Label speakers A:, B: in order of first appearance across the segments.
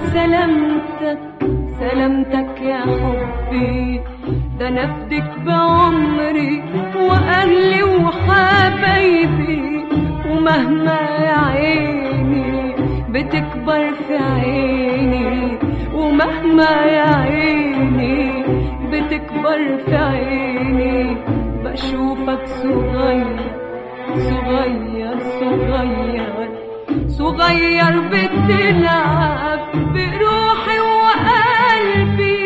A: سلامتك سلامتك يا حبي ده انا افدك بعمري واهلي وحبايبي ومهما يا عيني بتكبر في عيني ومهما يا عيني بتكبر في عيني بشوفك صغير صغير صغير صغير بتلعب بروحي وقلبي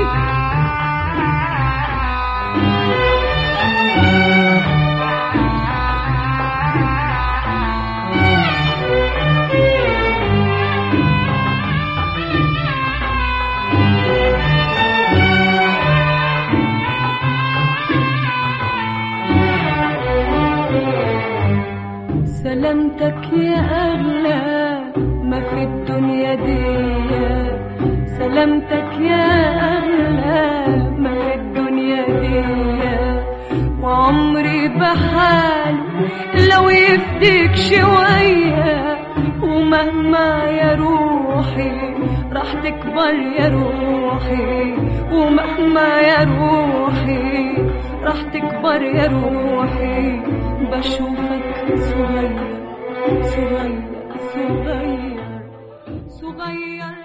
A: سلامتك يا أغلى ما في الدنيا دي سلامتك يا أغلى ما في الدنيا دي وعمري بحال لو يفديك شوية ومهما يا روحي راح تكبر يا روحي ومهما يا روحي راح تكبر يا روحي بشوفك صغير صغير صغير صغير